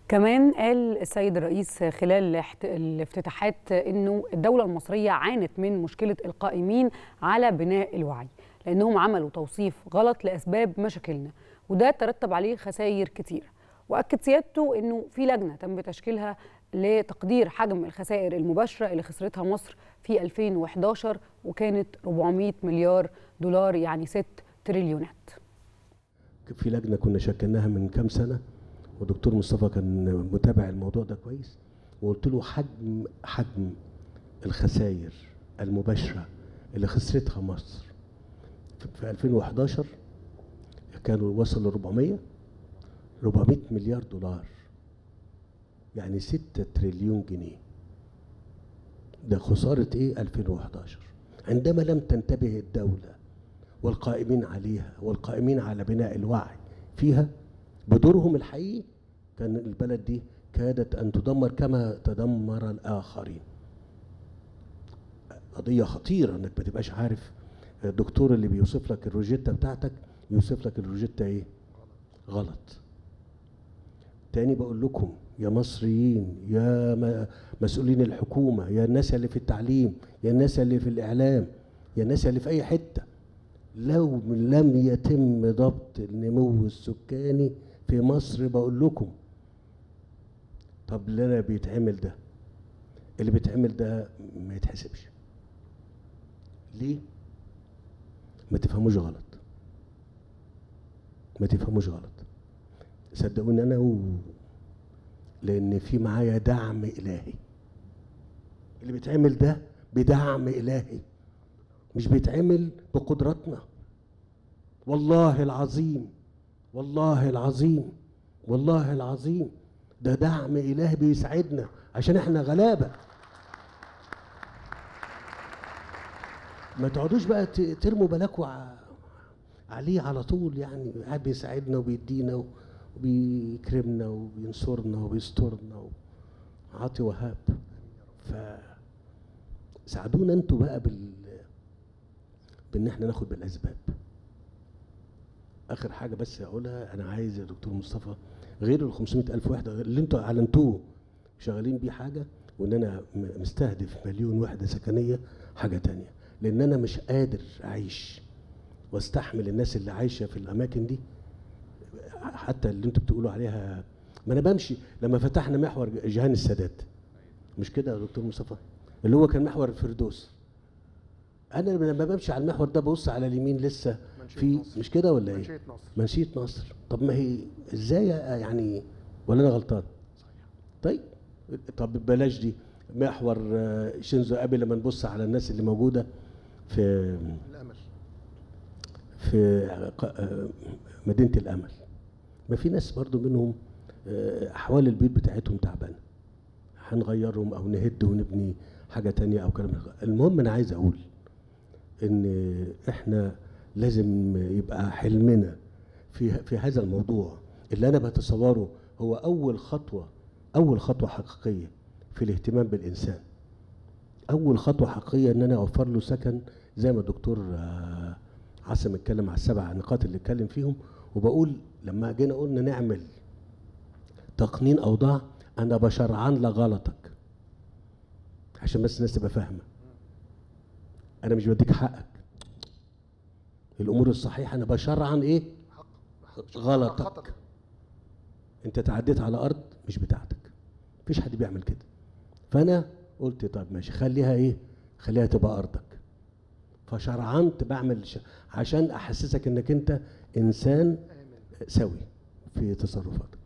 كمان قال السيد الرئيس خلال الافتتاحات انه الدوله المصريه عانت من مشكله القائمين على بناء الوعي لانهم عملوا توصيف غلط لاسباب مشاكلنا وده ترتب عليه خسائر كتير واكد سيادته انه في لجنه تم تشكيلها لتقدير حجم الخسائر المباشره اللي خسرتها مصر في 2011 وكانت 400 مليار دولار يعني 6 تريليونات في لجنه كنا شكلناها من كام سنه ودكتور مصطفى كان متابع الموضوع ده كويس وقلت له حجم حجم الخسائر المباشره اللي خسرتها مصر في 2011 كانوا وصلوا 400 400 مليار دولار يعني 6 تريليون جنيه ده خسارة ايه 2011 عندما لم تنتبه الدولة والقائمين عليها والقائمين على بناء الوعي فيها بدورهم الحقيقي كان البلد دي كادت أن تدمر كما تدمر الآخرين قضية خطيرة انك ما تبقاش عارف الدكتور اللي بيوصف لك الروجيتا بتاعتك يوصف لك الروجيتا ايه غلط تاني بقول لكم يا مصريين يا مسؤولين الحكومة يا الناس اللي في التعليم يا الناس اللي في الإعلام يا الناس اللي في أي حتة لو لم يتم ضبط النمو السكاني في مصر بقول لكم طب اللي أنا بيتعمل ده اللي بيتعمل ده ما يتحسبش ليه ما تفهموش غلط ما تفهموش غلط صدقوني انا و... لان في معايا دعم الهي اللي بيتعمل ده بدعم الهي مش بيتعمل بقدراتنا والله العظيم والله العظيم والله العظيم ده دعم الهي بيساعدنا عشان احنا غلابه ما تقعدوش بقى ترموا بالكوا عليه على طول يعني قاعد بيساعدنا وبيدينا وبيكرمنا وبينصرنا وبيسترنا عاطي وهاب ف ساعدونا انتوا بقى بال بان احنا ناخد بالاسباب اخر حاجه بس اقولها انا عايز يا دكتور مصطفى غير ال 500 الف وحده اللي انتوا اعلنتوه شغالين بيه حاجه وان انا مستهدف مليون وحده سكنيه حاجه تانية لان انا مش قادر اعيش واستحمل الناس اللي عايشه في الاماكن دي حتى اللي انتوا بتقولوا عليها ما انا بمشي لما فتحنا محور جهان السادات مش كده يا دكتور مصطفى اللي هو كان محور الفردوس انا لما بمشي على المحور ده ببص على اليمين لسه في مش كده ولا ايه منشية نصر منشيه نصر طب ما هي ازاي يعني ولا انا غلطان طيب طب بلاش دي محور شينزو ابي لما نبص على الناس اللي موجوده في الامل في مدينه الامل ما في ناس برضو منهم احوال البيت بتاعتهم تعبانه هنغيرهم او نهد ونبني حاجه تانية او كلام المهم انا عايز اقول ان احنا لازم يبقى حلمنا في في هذا الموضوع اللي انا بتصوره هو اول خطوه اول خطوه حقيقيه في الاهتمام بالانسان اول خطوه حقيقيه ان انا اوفر له سكن زي ما الدكتور عاصم اتكلم على السبع نقاط اللي اتكلم فيهم وبقول لما جينا قلنا نعمل تقنين اوضاع انا بشرعن لغلطك عشان بس الناس تبقى فاهمه انا مش بديك حقك الامور الصحيحه انا بشرعن ايه غلطك خطأ. انت تعديت على ارض مش بتاعتك مفيش حد بيعمل كده فانا قلت طب ماشي خليها ايه خليها تبقى ارضك فشرعنت بعمل ش... عشان احسسك انك انت انسان آمن سوي في تصرفاتك